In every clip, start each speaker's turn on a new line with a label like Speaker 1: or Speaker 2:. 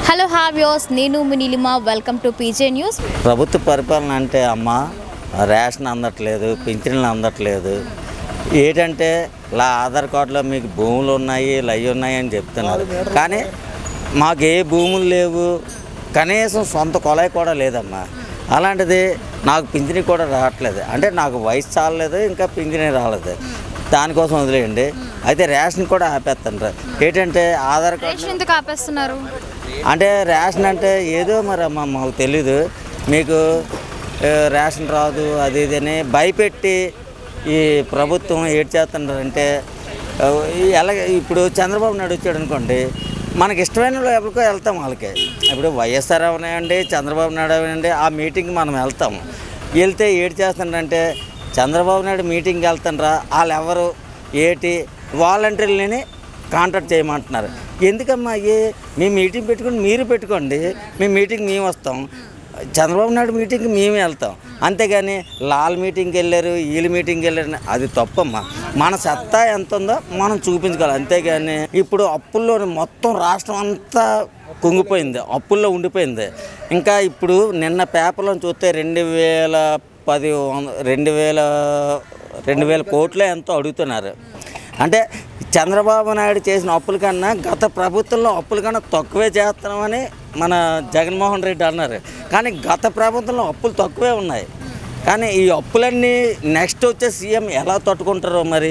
Speaker 1: Hello హావ్యోస్ నేను మీ Neelima welcome to PJ news
Speaker 2: ప్రభుత్వ పరిపాలన అంటే అమ్మ రేషన్ అందట్లేదు పింఛన్లు అందట్లేదు ఏంటంటే ఇలా ఆధార్ కార్డులో మీకు భూములు ఉన్నాయి లయ్యి ఉన్నాయి అని చెప్తున్నారు కానీ మాకు ఏ భూములు లేవు కనీసం సొంత కొలాయి కూడా లేదమ్మా అలాంటిది నాకు పింఛని కూడా రావట్లేదు అంటే నాకు వయసు చాలలేదు ఇంకా పింఛని రాలేదు దానికోసం వదిలేయండి అయితే రేషన్ కూడా ఆపేస్తాను ఏంటంటే ఆధార్ కార్డు
Speaker 1: రేషన్ ఎందుకు ఆపేస్తున్నారు
Speaker 2: అంటే రేషన్ అంటే ఏదో మరి అమ్మ మాకు తెలీదు మీకు ఆ, రేషన్ రాదు అది ఇది అని భయపెట్టి ఈ ప్రభుత్వం ఏడ్ చేస్తున్నారంటే ఆ, ఈ ఎలా ఇప్పుడు చంద్రబాబు నాయుడు వచ్చాడు అనుకోండి మనకి ఇష్టమైన వాళ్ళు ఎవరికో వెళ్తాం వాళ్ళకి ఇప్పుడు వైఎస్ఆర్ అవనాయండి చంద్రబాబు నాయుడు అవనండి ఆ మీటింగ్కి మనం వెళ్తాం వెళ్తే ఏడు చేస్తున్నారంటే చంద్రబాబు నాయుడు మీటింగ్కి వెళ్తాండ్రా వాళ్ళు ఎవరు ఏటి వాలంటీర్లని కాంటాక్ట్ చేయమంటున్నారు ఎందుకమ్మా ఏ మీ మీటింగ్ పెట్టుకుని మీరు పెట్టుకోండి మీ మీటింగ్ మేము వస్తాం చంద్రబాబు నాయుడు మీటింగ్కి మేమే వెళ్తాం అంతేగాని లాల్ మీటింగ్కి వెళ్ళారు వీళ్ళ మీటింగ్కి వెళ్ళారు అని అది తప్పమ్మా మన సత్తా ఎంత ఉందో మనం చూపించుకోవాలి అంతేగాని ఇప్పుడు అప్పుల్లో మొత్తం రాష్ట్రం అంతా కుంగిపోయింది అప్పుల్లో ఉండిపోయింది ఇంకా ఇప్పుడు నిన్న పేపర్లో చూస్తే రెండు వేల పది వంద రెండు వేల రెండు వేల కోట్లే ఎంతో అడుగుతున్నారు అంటే చంద్రబాబు నాయుడు చేసిన అప్పుల కన్నా గత ప్రభుత్వంలో అప్పుల కన్నా తక్కువే చేస్తున్నామని మన జగన్మోహన్ రెడ్డి అన్నారు కానీ గత ప్రభుత్వంలో అప్పులు తక్కువే ఉన్నాయి కానీ ఈ అప్పులన్నీ నెక్స్ట్ వచ్చే సీఎం ఎలా తట్టుకుంటారో మరి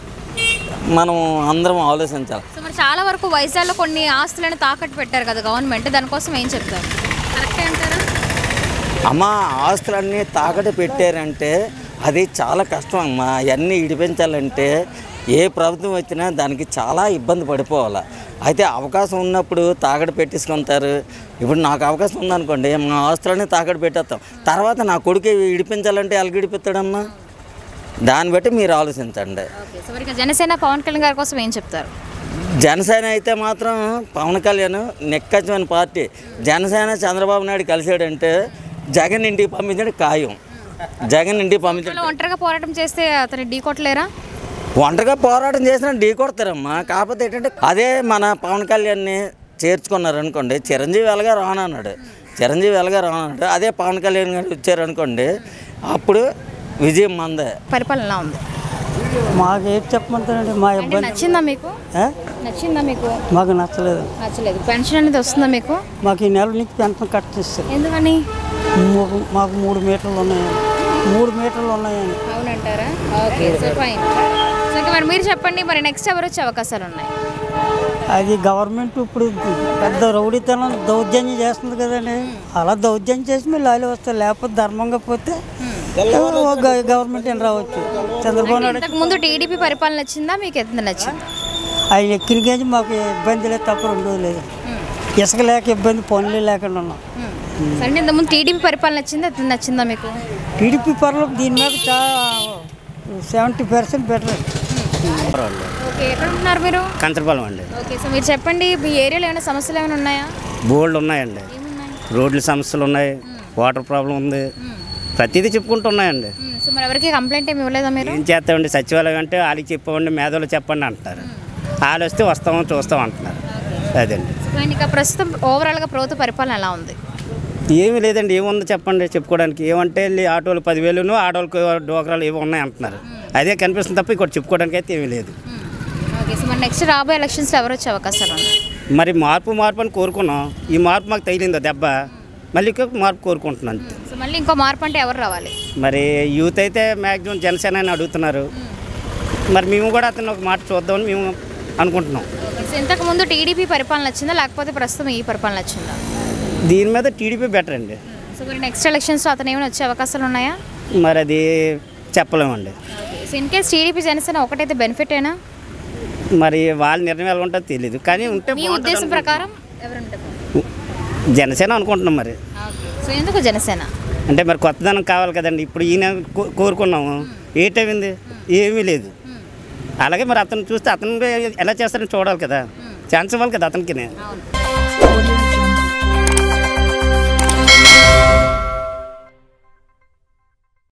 Speaker 2: మనం అందరం ఆలోచించాలి
Speaker 1: సో మరి చాలా వరకు వైజాగ్లో కొన్ని ఆస్తులను తాకట్టు పెట్టారు కదా గవర్నమెంట్ దానికోసం ఏం చెప్తారు కరెక్టే అంటారా
Speaker 2: అమ్మ ఆస్తులన్నీ తాకట్టు పెట్టారంటే అది చాలా కష్టం అమ్మా అవన్నీ ఇడిపించాలంటే ఏ ప్రభుత్వం వచ్చినా దానికి చాలా ఇబ్బంది పడిపోవాలి అయితే అవకాశం ఉన్నప్పుడు తాకట్టు పెట్టేసుకుంటారు ఇప్పుడు నాకు అవకాశం ఉందనుకోండి మా ఆస్తులన్నీ తాకట్టు పెట్టేస్తాం తర్వాత నా కొడుకు ఇడిపించాలంటే ఎలాగ ఇడిపిస్తాడమ్మా దాన్ని బట్టి మీరు ఆలోచించండి
Speaker 1: ఓకే సో మరి ఇక జనసేన పవన్ కళ్యాణ్ గారి కోసం ఏం చెప్తారు
Speaker 2: జనసేన అయితే మాత్రం పవన్ కళ్యాణ్ నెక్కచ్చమైన పార్టీ జనసేన చంద్రబాబు నాయుడు కలిసాడంటే జగన్ ఇంటికి పంపించడం ఖాయం జగన్ ఇంటికి పంపించడం
Speaker 1: వాళ్ళు ఒంటరిగా పోరాటం చేస్తే అతని ఢీ కొట్టలేరా
Speaker 2: ఒంటరిగా పోరాటం చేసినా ఢీ కొడతారమ్మా కాకపోతే ఏంటంటే అదే మన పవన్ కళ్యాణ్ని చేర్చుకున్నారు అనుకోండి చిరంజీవి ఎలాగా రానన్నాడు చిరంజీవి ఎలాగా రానన్నాడు అదే పవన్ కళ్యాణ్ గారు వచ్చారనుకోండి అప్పుడు విజయం మందే
Speaker 3: పరిపాలన ఎలా ఉంది
Speaker 4: మాకు ఏం చెప్పమంటారండి మా
Speaker 1: అంటే
Speaker 4: ఇబ్బంది
Speaker 1: నచ్చిందా మీకు
Speaker 4: ఏ?
Speaker 1: నచ్చిందా మీకు
Speaker 4: మాకు నచ్చలేదు
Speaker 1: నచ్చలేదు పెన్షన్ అనేది వస్తుందా మీకు
Speaker 4: మాకు ఈ నెల నుంచి పెన్షన్ కట్ చేస్తారు
Speaker 1: ఎందుకని
Speaker 4: మాకు మాకు మూడు మీటర్లు ఉన్నాయండి మూడు మీటర్లు ఉన్నాయండి
Speaker 1: అవునంటారా ఓకే సో ఫైన్ సో ఇంకా మరి మీరు చెప్పండి మరి నెక్స్ట్ ఎవరు వచ్చే అవకాశాలు ఉన్నాయి
Speaker 4: అది గవర్నమెంట్ ఇప్పుడు పెద్ద రౌడీతనం దౌర్జన్యం చేస్తుంది కదండి అలా దౌర్జన్యం చేసి మీరు లాలి వస్తారు లేకపోతే ధర్మంగా పోతే ఓ గ- గవర్నమెంట్ ఏం రావచ్చు చంద్రబాబు నాయుడు
Speaker 1: ఇంతకు ముందు టీడీపీ పరిపాలన నచ్చిందా మీకు ఎంత నచ్చింది
Speaker 4: ఆయన ఎక్కిన గంజి మాకు ఇబ్బంది లేదు తప్ప రెండోది లేదు ఇసుక లేక ఇబ్బంది పనులు లేకుండా ఉన్నాం
Speaker 1: అంటే ఇంతకుముందు టీడీపీ పరిపాలన నచ్చిందా ఎంత నచ్చిందా మీకు
Speaker 4: టీడీపీ పర్లో దీని మీద చాలా సెవెంటీ పర్సెంట్ బెటర్
Speaker 1: ఓకే ఎక్కడ ఉన్నారు మీరు
Speaker 5: కంచరపాలెం అండి
Speaker 1: ఓకే సో మీరు చెప్పండి మీ ఏరియాలో ఏమైనా సమస్యలు ఏమైనా ఉన్నాయా
Speaker 5: బోల్డ్ ఉన్నాయండి
Speaker 1: ఏమున్నాయి
Speaker 5: రోడ్ల సమస్యలు ఉన్నాయి వాటర్ ప్రాబ్లం ఉంది ప్రతిదీ చెప్పుకుంటూ ఉన్నాయండి
Speaker 1: మ్మ్. సో మరి ఎవరికి కంప్లైంట్ ఏమి ఇవ్వలేదా మీరు
Speaker 5: ఏం చేస్తామండి సచివాలయం అంటే వాళ్ళకి చెప్పండి మేధావులు చెప్పండి అంటున్నారు వాళ్ళు వస్తే వస్తాము చూస్తాం అంటున్నారు అదండి
Speaker 1: సో కానీ ఇక ప్రస్తుతం ఓవరాల్గా ప్రభుత్వ పరిపాలన ఎలా ఉంది
Speaker 5: ఏమీ లేదండి ఏముందో చెప్పండి చెప్పుకోవడానికి ఏమంటే వెళ్ళి ఆటోలు పదివేలును ఆటోలకు డోకరాలు ఏవో ఉన్నాయి అంటున్నారు అదే కనిపిస్తుంది తప్ప ఇక్కడ చెప్పుకోవడానికి అయితే ఏమీ లేదు
Speaker 1: ఓకే సో మరి నెక్స్ట్ రాబోయే ఎలక్షన్స్లో ఎవరు వచ్చే అవకాశాలు ఉన్నాయి
Speaker 5: మరి మార్పు మార్పు అని కోరుకున్నాం ఈ మార్పు మాకు తగిలిందో దెబ్బ మళ్ళీ ఇంకొక మార్పు కోరుకుంటున్నాను అంతే
Speaker 1: సో మళ్ళీ ఇంకో మార్పు అంటే ఎవరు రావాలి
Speaker 5: మరి యూత్ అయితే మ్యాక్సిమం జనసేన అని అడుగుతున్నారు మరి మేము కూడా అతను ఒక మాట చూద్దామని మేము అనుకుంటున్నాం
Speaker 1: ఓకే సో ఇంతకు ముందు టీడీపీ పరిపాలన వచ్చిందా లేకపోతే ప్రస్తుతం ఈ పరిపాలన వచ్చిందా
Speaker 5: దీని మీద టీడీపీ బెటర్ అండి
Speaker 1: సో మరి నెక్స్ట్ ఎలక్షన్స్లో అతను ఏమైనా వచ్చే అవకాశాలు ఉన్నాయా
Speaker 5: మరి అది చెప్పలేమండి
Speaker 1: okay so in case TDP Janasena ఒకటైతే బెనిఫిట్ అయినా
Speaker 5: మరి వాళ్ళ నిర్ణయం ఎలా ఉంటుందో తెలియదు కానీ ఉంటే
Speaker 1: మీ
Speaker 5: బాగుంటుంది
Speaker 1: ఉద్దేశం ప్రకారం ఎవరు ఉంటారు
Speaker 5: అనుకుంటున్నాం. జనసేన అనుకుంటున్నాం మరి
Speaker 1: ఓకే సో ఎందుకు జనసేన
Speaker 5: అంటే మరి కొత్తదనం కావాలి కదండి ఇప్పుడు ఈయన కో- కోరుకున్నాము ఏటైంది ఏమీ లేదు అలాగే మరి అతను చూస్తే అతను ఎలా చేస్తారని చూడాలి కదా ఛాన్స్ ఇవ్వాలి కదా అతనికి
Speaker 1: అవును